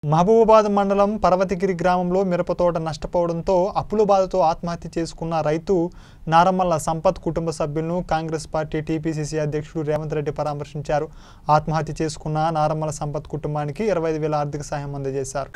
మహబూబాబాద్ మండలం పర్వతగిరి గ్రామంలో మిరపతోట నష్టపోవడంతో అప్పుల బాధతో ఆత్మహత్య చేసుకున్న రైతు నారమల్ల సంపత్ కుటుంబ సభ్యులను కాంగ్రెస్ పార్టీ టీపీసీసీ అధ్యక్షుడు రేవంత్ రెడ్డి పరామర్శించారు ఆత్మహత్య చేసుకున్న నారమల్ల సంపత్ కుటుంబానికి ఇరవై ఐదు వేల ఆర్థిక సాయం అందజేశారు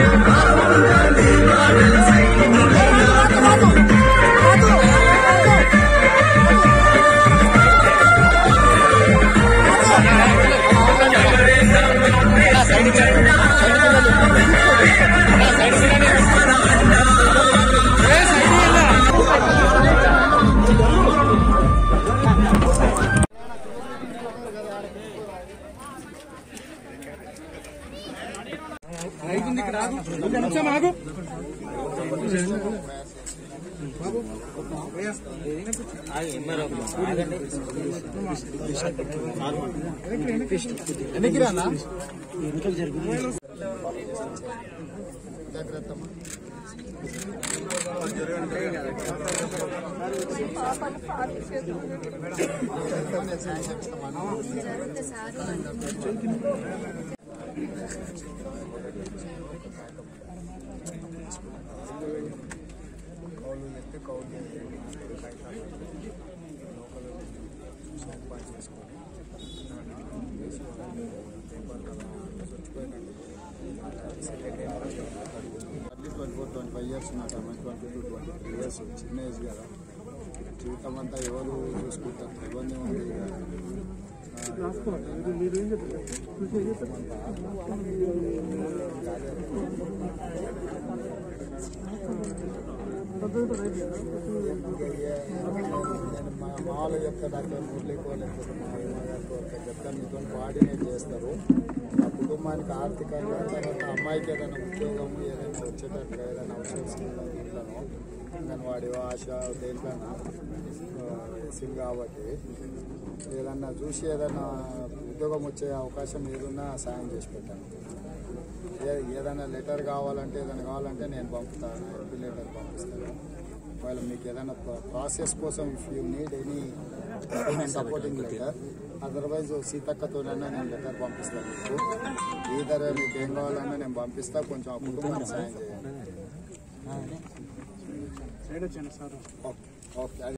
at least twenty four twenty five years ఉన్నట్టు twenty two twenty three years చిన్న ఏజ్ కదా జీవితం అంతా ఎవరు చూసుకుంటారు ఇబ్బంది ఉంది ఇక. నేను మా మా వాళ్ళు చెప్తారు డాక్టర్ మురళీకో లేకపోతే మా అమ్మగారికో ఒకటి చెప్తాను మీతో కోఆర్డినేట్ చేస్తారు ఆ కుటుంబానికి ఆర్థికంగా తర్వాత అమ్మాయికి ఏదైనా ఉద్యోగం ఏదైనా వచ్చేటట్టుగా ఏదైనా అవసరం ఉంటాను నేను వాడి ఆశ దేంట్లన్నా ఎస్సీలు కాబట్టి ఏదన్నా చూసి ఏదైనా ఉద్యోగం వచ్చే అవకాశం ఏదున్నా సాయం చేసి పెట్టాను ఏ- ఏదైనా లెటర్ కావాలంటే ఏదైనా కావాలంటే నేను పంపుతాను ఎంపీ లెటర్ పంపిస్తాను ఒకవేళ మీకు ఏదైనా ప్రాసెస్ కోసం if you need any supporting letter otherwise సీతక్కతోనైనా నేను లెటర్ పంపిస్తాను మీకు ఈధర్ మీకు ఏం కావాలన్నా నేను పంపిస్తా కొంచెం ఆ కుటుంబానికి సాయం చేయండి ఓకే ఓకే